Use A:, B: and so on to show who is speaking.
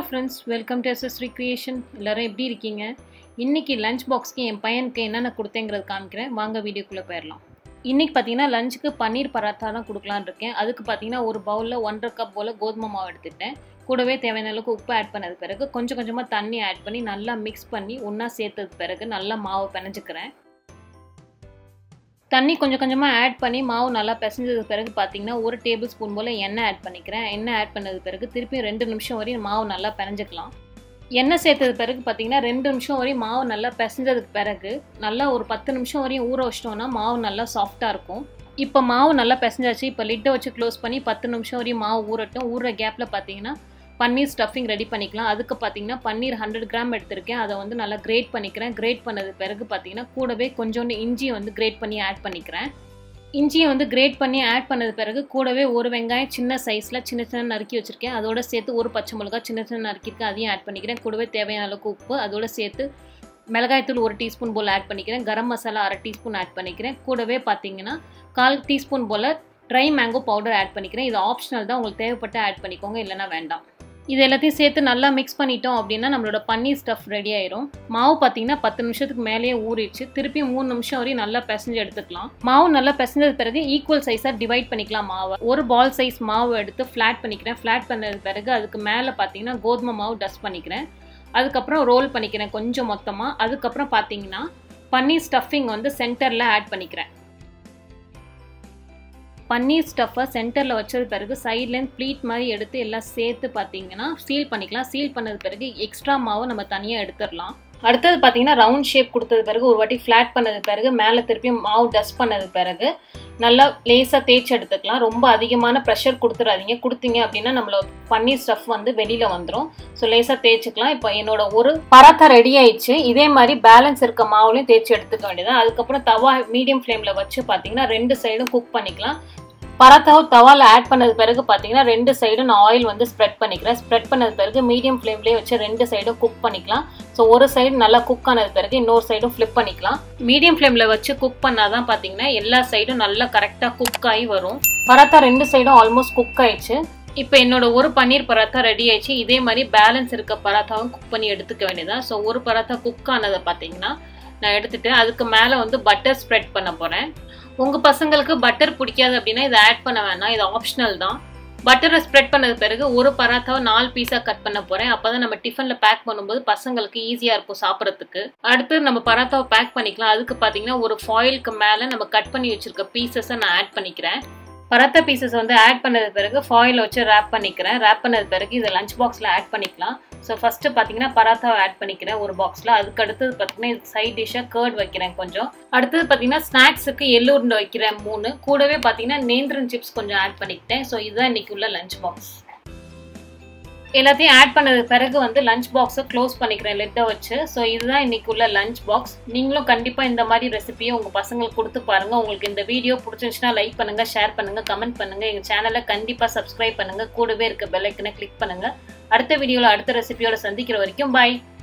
A: friends welcome to SS recreation எல்லோரும் எப்படி இருக்கீங்க இன்றைக்கி லஞ்ச் பாக்ஸ்க்கு என் பையனுக்கு என்னென்ன கொடுத்தேங்கிறது காமிக்கிறேன் வாங்க வீடியோக்குள்ளே போயிடலாம் இன்றைக்கி பார்த்தீங்கன்னா லஞ்சுக்கு பன்னீர் பராத்தா தான் கொடுக்கலான்னு இருக்கேன் அதுக்கு பார்த்தீங்கன்னா ஒரு பவுலில் ஒன்றரை கப் போல் கோதுமை மாவு எடுத்துட்டேன் கூடவே தேவையான அளவுக்கு உப்பு ஆட் பண்ணது பிறகு கொஞ்சம் கொஞ்சமாக தண்ணி ஆட் பண்ணி நல்லா மிக்ஸ் பண்ணி ஒன்றா சேர்த்தது பிறகு நல்லா மாவை பிணைஞ்சிக்கிறேன் தண்ணி கொஞ்சம் கொஞ்சமாக ஆட் பண்ணி மாவு நல்லா பிசைஞ்சது பிறகு பார்த்தீங்கன்னா ஒரு டேபிள் ஸ்பூன் போல் எண்ணெய் ஆட் பண்ணிக்கிறேன் எண்ணெய் ஆட் பண்ணது பிறகு திருப்பி ரெண்டு நிமிஷம் வரையும் மாவு நல்லா பிணைஞ்சிக்கலாம் எண்ணெய் சேர்த்தது பிறகு பார்த்தீங்கன்னா ரெண்டு நிமிஷம் வரையும் மாவு நல்லா பிசைஞ்சதுக்கு பிறகு நல்லா ஒரு பத்து நிமிஷம் வரையும் ஊற வச்சிட்டோம்னா மாவு நல்லா சாஃப்டாக இருக்கும் இப்போ மாவு நல்லா பிசைஞ்சாச்சு இப்போ லிட்டை வச்சு க்ளோஸ் பண்ணி பத்து நிமிஷம் வரையும் மாவு ஊறட்டும் ஊறுற கேப்பில் பார்த்தீங்கன்னா பன்னீர் ஸ்டஃபிங் ரெடி பண்ணிக்கலாம் அதுக்கு பார்த்தீங்கன்னா பன்னீர் ஹண்ட்ரட் கிராம் எடுத்திருக்கேன் அதை வந்து நல்லா கிரேட் பண்ணிக்கிறேன் கிரேட் பண்ணது பிறகு பார்த்தீங்கன்னா கூடவே கொஞ்சோண்டு இஞ்சி வந்து கிரேட் பண்ணி ஆட் பண்ணிக்கிறேன் இஞ்சியை வந்து கிரேட் பண்ணி ஆட் பண்ணது பிறகு கூடவே ஒரு வெங்காயம் சின்ன சைஸில் சின்ன சின்ன நறுக்கி வச்சுருக்கேன் அதோட சேர்த்து ஒரு பச்சை மிளகா சின்ன சின்ன நறுக்கியிருக்கேன் அதையும் ஆட் பண்ணிக்கிறேன் கூடவே தேவையான அளவுக்கு உப்பு அதோட சேர்த்து மிளகாய்த்தூள் ஒரு டீஸ்பூன் போல் ஆட் பண்ணிக்கிறேன் கரம் மசாலா அரை டீஸ்பூன் ஆட் பண்ணிக்கிறேன் கூடவே பார்த்தீங்கன்னா கால் டீஸ்பூன் போல் ட்ரை மேங்கோ பவுடர் ஆட் பண்ணிக்கிறேன் இது ஆப்ஷனல் தான் உங்களுக்கு தேவைப்பட்ட ஆட் பண்ணிக்கோங்க இல்லைனா வேண்டாம் இது எல்லாத்தையும் சேர்த்து நல்லா மிக்ஸ் பண்ணிட்டோம் அப்படின்னா நம்மளோட பன்னீர் ஸ்டஃப் ரெடி ஆயிரும் மாவு பார்த்தீங்கன்னா பத்து நிமிஷத்துக்கு மேலேயே ஊறிடுச்சு திருப்பி மூணு நிமிஷம் வரையும் நல்லா பிசைஞ்சு எடுத்துக்கலாம் மாவு நல்லா பிசைஞ்சது பிறகு ஈக்குவல் சைஸாக டிவைட் பண்ணிக்கலாம் மாவை ஒரு பால் சைஸ் மாவு எடுத்து ஃப்ளாட் பண்ணிக்கிறேன் ஃப்ளாட் பண்ணது பிறகு அதுக்கு மேலே பார்த்தீங்கன்னா கோதுமை மாவு டஸ்ட் பண்ணிக்கிறேன் அதுக்கப்புறம் ரோல் பண்ணிக்கிறேன் கொஞ்சம் மொத்தமாக அதுக்கப்புறம் பார்த்தீங்கன்னா பன்னீர் ஸ்டஃபிங் வந்து சென்டரில் ஆட் பண்ணிக்கிறேன் பன்னீர் ஸ்டஃப்பை சென்டரில் வச்சது பிறகு சைட்லேருந்து ப்ளீட் மாதிரி எடுத்து எல்லாம் சேர்த்து பார்த்தீங்கன்னா சீல் பண்ணிக்கலாம் சீல் பண்ணது பிறகு எக்ஸ்ட்ரா மாவை நம்ம தனியாக எடுத்துடலாம் அடுத்தது பார்த்தீங்கன்னா ரவுண்ட் ஷேப் கொடுத்தது பிறகு ஒரு வாட்டி ஃப்ளாட் பண்ணது பிறகு மேலே திருப்பி மாவு டஸ்ட் பண்ணது பிறகு நல்லா லேசாக தேய்ச்சி எடுத்துக்கலாம் ரொம்ப அதிகமான ப்ரெஷர் கொடுத்துடாதீங்க கொடுத்தீங்க அப்படின்னா நம்மளோட பன்னீர் ஸ்டஃப் வந்து வெளியில் வந்துடும் ஸோ லேசாக தேய்ச்சிக்கலாம் இப்போ என்னோட ஒரு பராத்தா ரெடி ஆயிடுச்சு இதே மாதிரி பேலன்ஸ் இருக்க மாவுலையும் தேய்ச்சி எடுத்துக்க வேண்டியது அதுக்கப்புறம் தவா மீடியம் ஃப்ளேமில் வச்சு பார்த்தீங்கன்னா ரெண்டு சைடும் குக் பண்ணிக்கலாம் பராத்தாவை தவாவில் ஆட் பண்ணது பிறகு பார்த்தீங்கன்னா ரெண்டு சைடும் நான் ஆயில் வந்து ஸ்ப்ரெட் பண்ணிக்கிறேன் ஸ்ப்ரெட் பண்ணது பிறகு மீடியம் ஃப்ளேம்லேயே வச்சு ரெண்டு சைடும் குக் பண்ணிக்கலாம் ஸோ ஒரு சைடு நல்லா குக் ஆனது பிறகு இன்னொரு சைடும் ஃப்ளிப் பண்ணிக்கலாம் மீடியம் ஃப்ளேமில் வச்சு குக் பண்ணால் தான் பார்த்தீங்கன்னா எல்லா சைடும் நல்லா கரெக்டாக குக் ஆகி வரும் பராத்தா ரெண்டு சைடும் ஆல்மோஸ்ட் குக் ஆயிடுச்சு இப்போ என்னோட ஒரு பன்னீர் பராத்தா ரெடி ஆயிடுச்சு இதே மாதிரி பேலன்ஸ் இருக்க பராத்தாவும் குக் பண்ணி எடுத்துக்க வேண்டியதான் ஸோ ஒரு பராத்தா குக் ஆனதை பார்த்தீங்கன்னா நான் எடுத்துட்டு அதுக்கு மேலே வந்து பட்டர் ஸ்ப்ரெட் பண்ண போகிறேன் உங்கள் பசங்களுக்கு பட்டர் பிடிக்காது அப்படின்னா இதை ஆட் பண்ண வேணாம் இது ஆப்ஷனல் தான் பட்டரை ஸ்ப்ரெட் பண்ணது பிறகு ஒரு பராத்தாவை நாலு பீஸாக கட் பண்ண போகிறேன் அப்போ தான் நம்ம டிஃபனில் பேக் பண்ணும்போது பசங்களுக்கு ஈஸியாக இருக்கும் சாப்பிட்றதுக்கு அடுத்து நம்ம பராத்தாவை பேக் பண்ணிக்கலாம் அதுக்கு பார்த்தீங்கன்னா ஒரு ஃபாயிலுக்கு மேலே நம்ம கட் பண்ணி வச்சுருக்க பீசஸை நான் ஆட் பண்ணிக்கிறேன் பராத்தா பீசஸ் வந்து ஆட் பண்ணது பிறகு ஃபாயில் வச்சு ரேப் பண்ணிக்கிறேன் ரேப் பண்ணது பிறகு இதை லஞ்ச் பாக்ஸில் ஆட் பண்ணிக்கலாம் ஸோ ஃபஸ்ட்டு பார்த்தீங்கன்னா பராத்தாவை ஆட் பண்ணிக்கிறேன் ஒரு பாக்ஸில் அதுக்கு அடுத்தது பார்த்தீங்கன்னா இது சைட் டிஷ்ஷாக கேர்ட் வைக்கிறேன் கொஞ்சம் அடுத்தது பார்த்தீங்கன்னா ஸ்நாக்ஸுக்கு எள்ளு உருண்டை வைக்கிறேன் மூணு கூடவே பார்த்தீங்கன்னா நேந்திரன் சிப்ஸ் கொஞ்சம் ஆட் பண்ணிக்கிட்டேன் ஸோ இதுதான் இன்னைக்கு உள்ள லஞ்ச் பாக்ஸ் எல்லாத்தையும் ஆட் பண்ணது பிறகு வந்து லஞ்ச் பாக்ஸை க்ளோஸ் பண்ணிக்கிறேன் லெட்டை வச்சு ஸோ இதுதான் இன்னைக்கு உள்ள லஞ்ச் பாக்ஸ் நீங்களும் கண்டிப்பாக இந்த மாதிரி ரெசிபியை உங்கள் பசங்களுக்கு கொடுத்து பாருங்கள் உங்களுக்கு இந்த வீடியோ பிடிச்சிருந்துச்சுன்னா லைக் பண்ணுங்கள் ஷேர் பண்ணுங்கள் கமெண்ட் பண்ணுங்கள் எங்கள் சேனலை கண்டிப்பாக சப்ஸ்கிரைப் பண்ணுங்கள் கூடவே இருக்க பெல்லைக்கனை கிளிக் பண்ணுங்கள் அடுத்த வீடியோவில் அடுத்த ரெசிபியோட சந்திக்கிற வரைக்கும் பாய்